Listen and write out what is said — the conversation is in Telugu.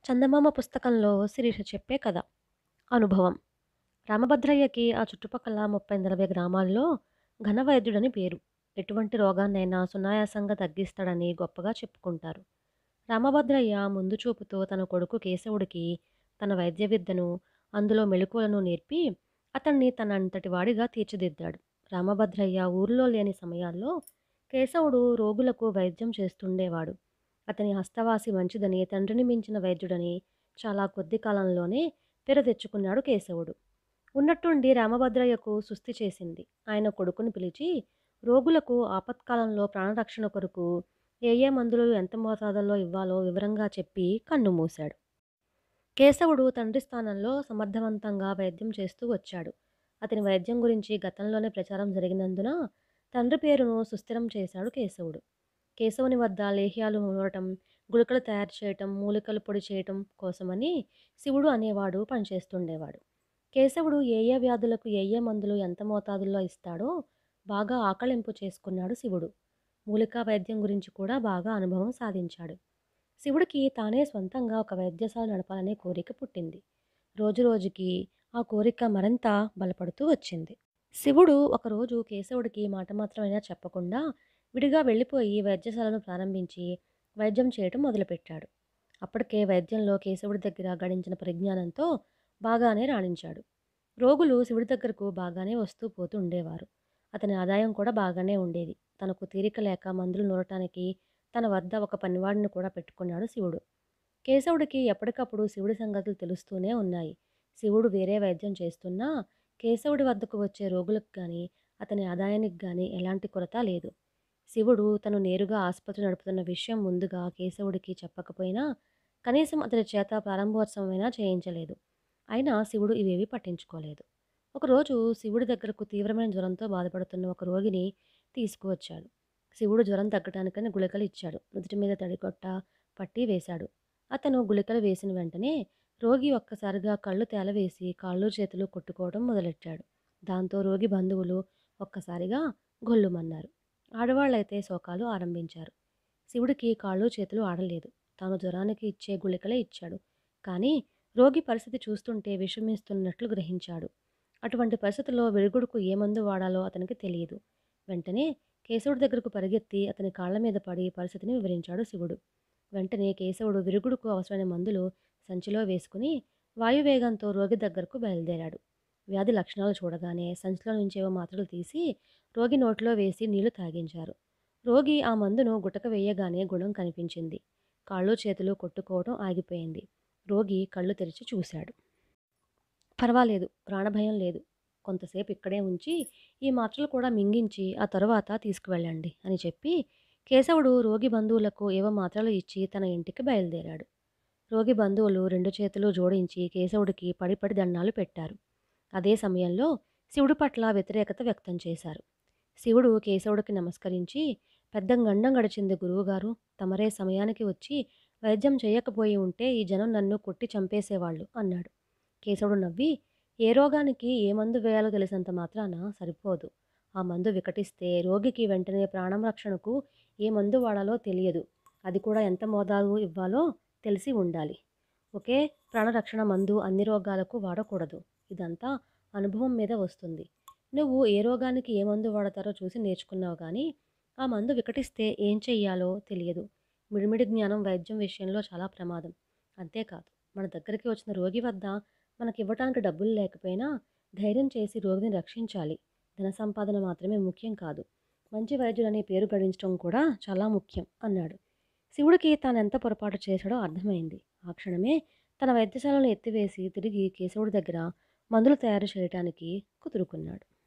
చందమామ పుస్తకంలో శిరీష చెప్పే కథ అనుభవం రామభద్రయ్యకి ఆ చుట్టుపక్కల ముప్పై నలభై గ్రామాల్లో ఘనవైద్యుడని పేరు ఎటువంటి రోగాన్నైనా సునాయాసంగా తగ్గిస్తాడని గొప్పగా చెప్పుకుంటారు రామభద్రయ్య ముందు చూపుతో తన కొడుకు కేశవుడికి తన వైద్య విద్యను అందులో మెళకువలను నేర్పి అతన్ని తన అంతటి వాడిగా తీర్చిదిద్దాడు రామభద్రయ్య ఊర్లో లేని సమయాల్లో కేశవుడు రోగులకు వైద్యం చేస్తుండేవాడు అతని హస్తవాసి మంచిదని తండ్రిని మించిన వైద్యుడని చాలా కొద్ది కాలంలోనే పేరు తెచ్చుకున్నాడు కేశవుడు ఉన్నట్టుండి రామభద్రయ్యకు సుస్థి చేసింది ఆయన కొడుకుని పిలిచి రోగులకు ఆపత్కాలంలో ప్రాణరక్షణ కొరకు ఏ ఏ మందులు ఎంత మోతాదుల్లో ఇవ్వాలో వివరంగా చెప్పి కన్ను మూశాడు కేశవుడు తండ్రి స్థానంలో సమర్థవంతంగా వైద్యం చేస్తూ వచ్చాడు అతని వైద్యం గురించి గతంలోనే ప్రచారం జరిగినందున తండ్రి పేరును సుస్థిరం చేశాడు కేశవుడు కేశవుని వద్ద లేహ్యాలు నూరటం గుళికలు తయారు చేయటం మూలికలు పొడి చేయటం కోసమని శివుడు అనేవాడు పనిచేస్తుండేవాడు కేశవుడు ఏ ఏ వ్యాధులకు ఏ ఏ మందులు ఎంత మోతాదుల్లో ఇస్తాడో బాగా ఆకలింపు చేసుకున్నాడు శివుడు మూలికా వైద్యం గురించి కూడా బాగా అనుభవం సాధించాడు శివుడికి తానే సొంతంగా ఒక వైద్యశాల నడపాలనే కోరిక పుట్టింది రోజు రోజుకి ఆ కోరిక మరింత బలపడుతూ వచ్చింది శివుడు ఒకరోజు కేశవుడికి మాట మాత్రమైనా చెప్పకుండా విడిగా వెళ్ళిపోయి వైద్యశాలను ప్రారంభించి వైద్యం చేయటం మొదలుపెట్టాడు అప్పటికే వైద్యంలో కేశవుడి దగ్గర గడించిన పరిజ్ఞానంతో బాగానే రాణించాడు రోగులు శివుడి దగ్గరకు బాగానే వస్తూ పోతూ ఉండేవారు అతని ఆదాయం కూడా బాగానే ఉండేది తనకు తీరిక లేక మందులు నూరటానికి తన వద్ద ఒక పనివాడిని కూడా పెట్టుకున్నాడు శివుడు కేశవుడికి ఎప్పటికప్పుడు శివుడి సంగతులు తెలుస్తూనే ఉన్నాయి శివుడు వేరే వైద్యం చేస్తున్నా కేశవుడి వద్దకు వచ్చే రోగులకు కానీ అతని ఆదాయానికి కానీ ఎలాంటి కొరత లేదు శివుడు తను నేరుగా ఆసుపత్రి నడుపుతున్న విషయం ముందుగా కేశవుడికి చెప్పకపోయినా కనీసం అతని చేత ప్రారంభోత్సవమైనా చేయించలేదు అయినా శివుడు ఇవేవి పట్టించుకోలేదు ఒకరోజు శివుడి దగ్గరకు తీవ్రమైన జ్వరంతో బాధపడుతున్న ఒక రోగిని తీసుకువచ్చాడు శివుడు జ్వరం తగ్గడానికని గుళికలు ఇచ్చాడు నుదుటి మీద తడికొట్ట పట్టి వేశాడు అతను గుళికలు వేసిన వెంటనే రోగి ఒక్కసారిగా కళ్ళు తేలవేసి కాళ్ళు చేతులు కొట్టుకోవడం మొదలెట్టాడు దాంతో రోగి బంధువులు ఒక్కసారిగా గొల్లుమన్నారు ఆడవాళ్ళైతే శోకాలు ఆరంభించారు శివుడికి కాళ్ళు చేతులు ఆడలేదు తాను జ్వరానికి ఇచ్చే గుళికలే ఇచ్చాడు కానీ రోగి పరిస్థితి చూస్తుంటే విషమిస్తున్నట్లు గ్రహించాడు అటువంటి పరిస్థితుల్లో విరుగుడుకు ఏ మందు వాడాలో అతనికి తెలియదు వెంటనే కేశవుడి దగ్గరకు పరిగెత్తి అతని కాళ్ళ మీద పడి పరిస్థితిని వివరించాడు శివుడు వెంటనే కేశవుడు విరుగుడుకు అవసరమైన మందులు సంచిలో వేసుకుని వాయువేగంతో రోగి దగ్గరకు బయలుదేరాడు వ్యాధి లక్షణాలు చూడగానే సంచిలో నుంచేవో మాత్రలు తీసి రోగి నోట్లో వేసి నీళ్లు తాగించారు రోగి ఆ మందును గుటక వేయగానే గుణం కనిపించింది కాళ్ళు చేతులు కొట్టుకోవడం ఆగిపోయింది రోగి కళ్ళు తెరిచి చూశాడు పర్వాలేదు ప్రాణభయం లేదు కొంతసేపు ఇక్కడే ఉంచి ఈ మాత్రలు కూడా మింగించి ఆ తరువాత తీసుకువెళ్ళండి అని చెప్పి కేశవుడు రోగి బంధువులకు ఏవో మాత్రలు ఇచ్చి తన ఇంటికి బయలుదేరాడు రోగి బంధువులు రెండు చేతులు జోడించి కేశవుడికి పడిపడి దండాలు పెట్టారు అదే సమయంలో శివుడి పట్ల వ్యతిరేకత వ్యక్తం చేశారు శివుడు కేశవుడికి నమస్కరించి పెద్ద గండం గడిచింది గురువుగారు తమరే సమయానికి వచ్చి వైద్యం చేయకపోయి ఉంటే ఈ జనం నన్ను కొట్టి చంపేసేవాళ్ళు అన్నాడు కేశవుడు నవ్వి ఏ రోగానికి ఏ మందు వేయాలో తెలిసినంత మాత్రాన సరిపోదు ఆ మందు వికటిస్తే రోగికి వెంటనే ప్రాణం రక్షణకు ఏ మందు వాడాలో తెలియదు అది కూడా ఎంత మోతాదు ఇవ్వాలో తెలిసి ఉండాలి ఒకే ప్రాణరక్షణ మందు అన్ని రోగాలకు వాడకూడదు ఇదంతా అనుభవం మీద వస్తుంది నువ్వు ఏ రోగానికి ఏ మందు వాడతారో చూసి నేర్చుకున్నావు కానీ ఆ మందు వికటిస్తే ఏం చెయ్యాలో తెలియదు మిడిమిడి జ్ఞానం వైద్యం విషయంలో చాలా ప్రమాదం అంతేకాదు మన దగ్గరికి వచ్చిన రోగి వద్ద మనకి ఇవ్వటానికి డబ్బులు లేకపోయినా ధైర్యం చేసి రోగిని రక్షించాలి ధన సంపాదన మాత్రమే ముఖ్యం కాదు మంచి వైద్యుడనే పేరు గడించడం కూడా చాలా ముఖ్యం అన్నాడు శివుడికి తాను ఎంత పొరపాటు చేశాడో అర్థమైంది ఆ క్షణమే తన వైద్యశాలను ఎత్తివేసి తిరిగి కేశవుడి దగ్గర మందులు తయారు చేయటానికి కుదురుకున్నాడు